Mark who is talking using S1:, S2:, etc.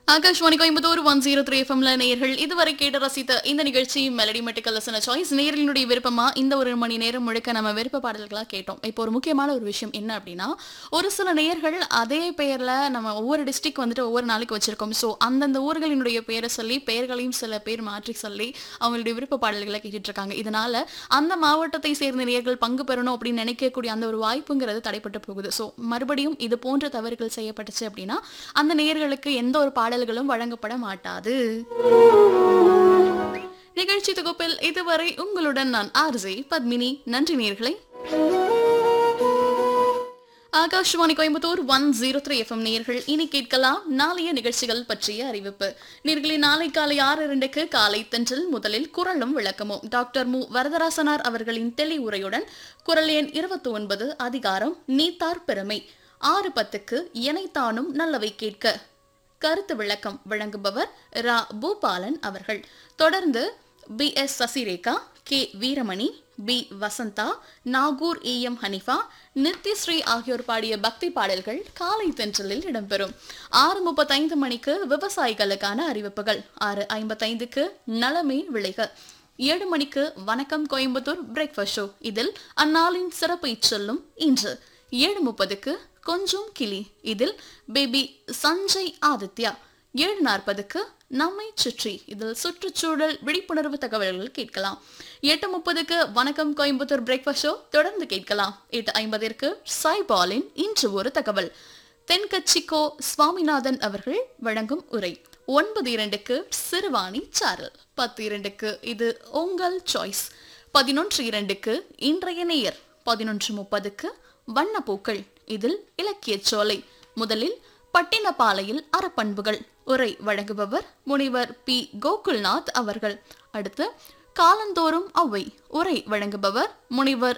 S1: Akashvani Coimbatore one zero three எஃப்எம்ல நேயர்கள் இதுவரை கேட்டு ரசித்த இந்த நிகழ்ச்சி மெலடி மெட்டிக்கல் லெசன சாய்ஸ் நேயர்களுடைய விருப்பமா இந்த ஒரு மணி நேரம் முழுக்க நம்ம விருப்ப பாடல்களா கேட்டோம் இப்போ ஒரு முக்கியமான ஒரு விஷயம் என்ன அப்படின்னா ஒரு சில நேயர்கள் அதே பெயர்ல நம்ம ஒவ்வொரு டிஸ்ட்ரிக்ட் வந்துட்டு ஒவ்வொரு நாளைக்கு வச்சிருக்கோம் ஸோ அந்தந்த ஊர்களினுடைய பேரை சொல்லி பெயர்களையும் சில பேர் மாற்றி சொல்லி அவங்களுடைய விருப்ப பாடல்களை கேட்டுட்டு இருக்காங்க இதனால அந்த மாவட்டத்தை சேர்ந்த நேயர்கள் பங்கு பெறணும் அப்படின்னு நினைக்கக்கூடிய அந்த ஒரு வாய்ப்புங்கிறது தடைப்பட்டு போகுது ஸோ மறுபடியும் இது போன்ற தவறுகள் செய்யப்பட்டுச்சு அப்படின்னா அந்த நேயர்களுக்கு எந்த ஒரு பாடல்களும் வழங்கப்பட மாட்டாது நிகழ்ச்சி தொகுப்பில் இதுவரை உங்களுடன் நான் ஆர்ஜே பத்மினி நன்றி நேயர்களே Akashvani Coimbatore one zero three FM நேயர்கள் இனி கேட்கலாம் நாளைய நிகழ்ச்சிகள் பற்றிய அறிவிப்பு நேர்களை நாளை காலை ஆறு இரண்டுக்கு காலை தென்றல் முதலில் குரலும் விளக்கமும் டாக்டர் மு வரதராசனார் அவர்களின் தெளி உரையுடன் குரல் எண் இருபத்தி ஒன்பது அதிகாரம் நீத்தார் பெருமை ஆறு பத்துக்கு இணைத்தானும் நல்லவை கேட்க கருத்து விளக்கம் வழங்குபவர் ரா பூபாலன் அவர்கள் தொடர்ந்து P S Sasirekha K Veeramani P Vasantha Nagore E M Hanifa Nithyasree ஆகியோர் பாடிய பக்தி பாடல்கள் காலை தென்றலில் இடம்பெறும் ஆறு முப்பத்தைந்து மணிக்கு விவசாயிகளுக்கான அறிவிப்புகள் ஆறு ஐம்பத்தைந்துக்கு நலமே விளைக ஏழு மணிக்கு வணக்கம் கோயம்புத்தூர் பிரேக்ஃபாஸ்ட் ஷோ இதில் அந்நாளின் சிறப்பை சொல்லும் இன்று ஏழு முப்பதுக்கு கொஞ்சம் கிளி இதில் பேபி சஞ்சய் ஆதித்யா ஏழு நாற்பதுக்கு நம்மை சுற்றி இதில் சுற்றுச்சூழல் விழிப்புணர்வு தகவல்கள் கேட்கலாம் எட்டு முப்பதுக்கு வணக்கம் கோயம்புத்தூர் பிரேக்ஃபாஸ்ட் ஷோ தொடர்ந்து கேட்கலாம் எட்டு ஐம்பதிற்கு சாய்பாலின் இன்று ஒரு தகவல் தென்கட்சிக்கோ சுவாமிநாதன் அவர்கள் வழங்கும் உரை ஒன்பது இரண்டுக்கு சிறுவாணி சாரல் பத்து இரண்டுக்கு இது உங்கள் சாய்ஸ் பதினொன்று இரண்டுக்கு இன்றைய நேயர் பதினொன்று முப்பதுக்கு வண்ணப்பூக்கள் இதில் இலக்கியச் சோலை முதலில் பட்டினப்பாலையில் அறப்பண்புகள் உரை வழங்குபவர் முனிவர் பி கோகுல்நாத் அவர்கள் அடுத்து காலந்தோறும் அவ்வை உரை வழங்குபவர் முனிவர்